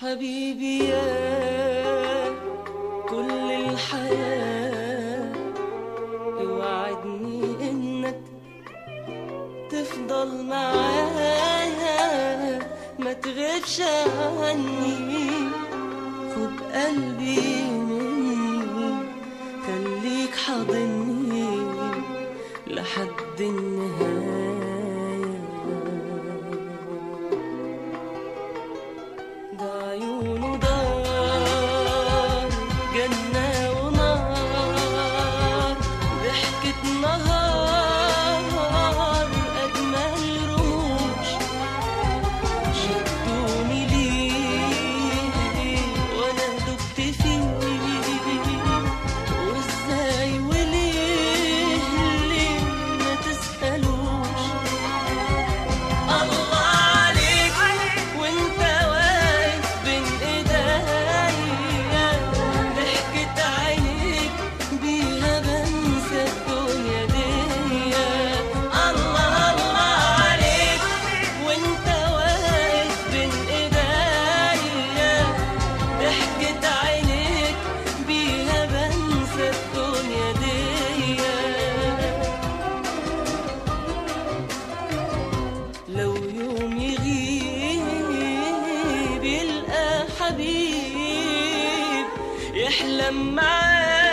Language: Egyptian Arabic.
حبيبي يا كل الحياة اوعدني انك تفضل معايا ما تغيبش عني خد قلبي مني خليك حاضني لحد النهاية ده عيونه دار جنة ونار ضحكة نهار أجمل رموش شدوني ليه وأنا دبت فيه وإزاي وليه ليه ما تسألوش الله عليك وانت واقف بين ايديا ضحكة عينيك بيها بنسى الدنيا دي الله الله عليك وانت واقف بين ايديا ضحكة عينيك بيها بنسى الدنيا دي لو يوم يغيب يلقى حبيب يحلم معاه